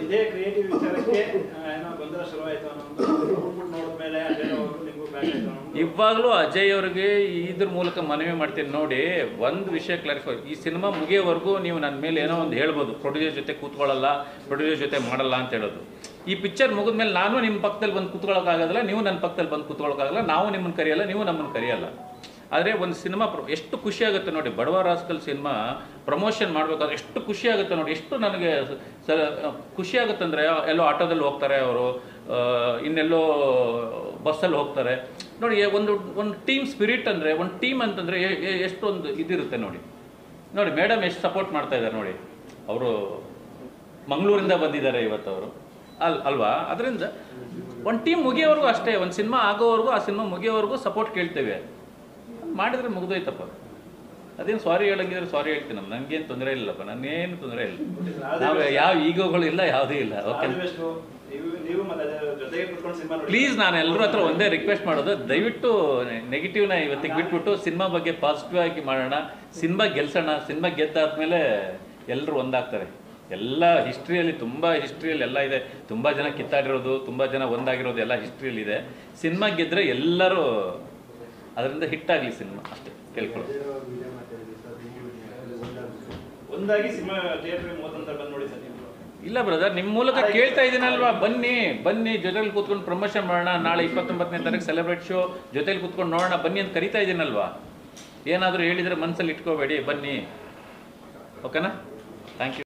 ಇದೇ ಕ್ರಿಯೇಟಿವ್ ವಿಚಾರಕ್ಕೆ ಆ, ಏನೋ ಗೊಂದಲ ಶುರುವಾಯ್ತು ಅನ್ನೋ ಒಂದು ನೋಡ್ಬಿಟ್ಟು ನೋಡಿದ್ಮೇಲೆ ಅಜಯ್ ಅವರು ನಿಮಗೂ ಬ್ಯಾಕ್ ಆಯ್ತು ಅನ್ನೋ ಒಂದು- ಇವಾಗಲೂ ಅಜಯ್ ಅವ್ರಿಗೆ ಇದ್ರ ಮೂಲಕ ಮನವಿ ಮಾಡ್ತೀನಿ ನೋಡಿ ಒಂದು ವಿಷಯ ಕ್ಲಾರಿಫೈ ಈ ಸಿನಿಮಾ ಮುಗಿಯೋವರೆಗೂ ನೀವು ನನ್ನ ಮೇಲೆ ಏನೋ ಒಂದು ಹೇಳ್ಬೋದು ಪ್ರೊಡ್ಯೂಸರ್ ಜೊತೆ ಕೂತ್ಕೊಳ್ಳಲ್ಲ ಪ್ರೊಡ್ಯೂಸರ್ ಜೊತೆ ಮಾಡಲ್ಲ ಅಂತ ಹೇಳೋದು ಈ ಪಿಕ್ಚರ್ ಮುಗಿದ್ಮೇಲೆ ನಾನು ನಿಮ್ಮ ಪಕ್ಕದಲ್ಲಿ ಬಂದು ಕೂತ್ಕೊಳ್ಳೋಕ್ಕಾಗೋದಿಲ್ಲ ನೀವು ನನ್ನ ಪಕ್ಕದಲ್ಲಿ ಬಂದು ಕೂತ್ಕೊಳ್ಳೋಕ್ಕಾಗಲ್ಲ ನಾವು ನಿಮ್ಮನ್ನು ಕರೆಯಲ್ಲ ನೀವು ನಮ್ಮನ್ನು ಕರೆಯಲ್ಲ ಆದರೆ ಒಂದು ಸಿನಿಮಾ ಪ್ರ- ಎಷ್ಟು ಖುಷಿ ಆಗುತ್ತೆ ನೋಡಿ ಬಡವ ರಾಸ್ಕಲ್ ಸಿನಿಮಾ ಪ್ರಮೋಷನ್ ಮಾಡಬೇಕಾದ್ರೆ ಎಷ್ಟು ಖುಷಿ ಆಗುತ್ತೆ ನೋಡಿ ಎಷ್ಟು ನನಗೆ ಸ ಖುಷಿ ಆಗುತ್ತೆ ಅಂದರೆ ಎಲ್ಲೋ ಆಟೋದಲ್ಲಿ ಹೋಗ್ತಾರೆ ಅವರು ಇನ್ನೆಲ್ಲೋ ಬಸ್ಸಲ್ಲಿ ಹೋಗ್ತಾರೆ ನೋಡಿ ಒಂದು ಒಂದು ಟೀಮ್ ಸ್ಪಿರಿಟ್ ಅಂದರೆ ಒಂದು ಟೀಮ್ ಅಂತಂದರೆ ಎಷ್ಟೊಂದು ಇದಿರುತ್ತೆ ನೋಡಿ ನೋಡಿ ಮೇಡಮ್ ಎಷ್ಟು ಸಪೋರ್ಟ್ ಮಾಡ್ತಾ ಇದ್ದಾರೆ ನೋಡಿ ಅವರು ಮಂಗಳೂರಿಂದ ಬಂದಿದ್ದಾರೆ ಇವತ್ತು ಅವರು ಅಲ್ ಅಲ್ವಾ ಅದರಿಂದ ಒಂದು ಟೀಮ್ ಮುಗಿಯೋವರೆಗೂ ಅಷ್ಟೇ ಒಂದು ಸಿನಿಮಾ ಆಗೋವರೆಗೂ ಆ ಸಿನಿಮಾ ಮುಗಿಯೋವರೆಗೂ ಸಪೋರ್ಟ್ ಕೇಳ್ತೇವೆ ಮಾಡಿದ್ರೆ ಮುಗಿದೋಯ್ತಪ್ಪ ಅದೇನು ಸಾರಿ ಹೇಳಂಗಿದ್ರೆ ಸಾರಿ ಹೇಳ್ತೀನಿ ನಮ್ಮ ನನಗೇನು ತೊಂದರೆ ಇಲ್ಲಪ್ಪ ನನಗೇನು ತೊಂದರೆ ಇಲ್ಲ ನಾವು ಯಾವ ಈಗೋಗಳು ಇಲ್ಲ ಯಾವುದೂ ಇಲ್ಲ ಓಕೆ ಆಲ್ ದಿ ಬೆಸ್ಟ್ ನೀವು ನೀವು ಮತ್ತೆ ಅಜಯ್ ಜೊತೆಗೆ ಕುತ್ಕೊಂಡು ಸಿನಿಮಾ ನೋಡಿ ಪ್ಲೀಸ್ ನಾನು ಎಲ್ಲರ ಹತ್ರ ಒಂದೇ ರಿಕ್ವೆಸ್ಟ್ ಮಾಡೋದು ದಯವಿಟ್ಟು ನೆಗೆಟಿವ್ನ ಇವತ್ತಿಗೆ ಬಿಟ್ಬಿಟ್ಟು ಸಿನಿಮಾ ಬಗ್ಗೆ ಪಾಸಿಟಿವ್ ಆಗಿ ಮಾಡೋಣ ಸಿನಿಮಾ ಗೆಲ್ಸೋಣ ಸಿನಿಮಾ ಗೆದ್ದಾದ್ಮೇಲೆ ಎಲ್ಲರೂ ಒಂದಾಗ್ತಾರೆ ಎಲ್ಲ ಹಿಸ್ಟ್ರಿಯಲ್ಲಿ ತುಂಬ ಹಿಸ್ಟ್ರಿಯಲ್ಲಿ ಎಲ್ಲ ಇದೆ ತುಂಬ ಜನ ಕಿತ್ತಾಡಿರೋದು ತುಂಬ ಜನ ಒಂದಾಗಿರೋದು ಎಲ್ಲ ಹಿಸ್ಟ್ರಿಯಲ್ಲಿ ಇದೆ ಸಿನಿಮಾ ಗೆದ್ದರೆ ಎಲ್ಲರೂ ಅದರಿಂದ ಹಿಟ್ ಆಗಲಿ ಸಿನಿಮಾ ಅಷ್ಟೇ ಕೇಳ್ಕೊಳ್ಳೋದು ಒಂದಾಗಿ ಸಿನಿಮಾ ಥಿಯೇಟರ್ ಮೂವತ್ತೊಂದರ ಬಂದು ನೋಡಿ ಸರ್ ನೀವು ಇಲ್ಲ ಬ್ರದರ್ ನಿಮ್ಮ ಮೂಲಕ ಕೇಳ್ತಾ ಇದ್ದೀನಲ್ವಾ ಬನ್ನಿ ಬನ್ನಿ ಜೊತೆಲಿ ಕೂತ್ಕೊಂಡು ಪ್ರಮೋಷನ್ ಮಾಡೋಣ ನಾಳೆ ಇಪ್ಪತ್ತೊಂಬತ್ತನೇ ತಾರೀಕು ಸೆಲೆಬ್ರೇಟ್ ಶೋ ಜೊತೆಲಿ ಕೂತ್ಕೊಂಡು ನೋಡೋಣ ಬನ್ನಿ ಅಂತ ಕರಿತಾ ಇದ್ದೀನಲ್ವಾ ಏನಾದರೂ ಹೇಳಿದರೆ ಮನಸ್ಸಲ್ಲಿ ಇಟ್ಕೋಬೇಡಿ ಬನ್ನಿ ಓಕೆನಾ ಥ್ಯಾಂಕ್ ಯು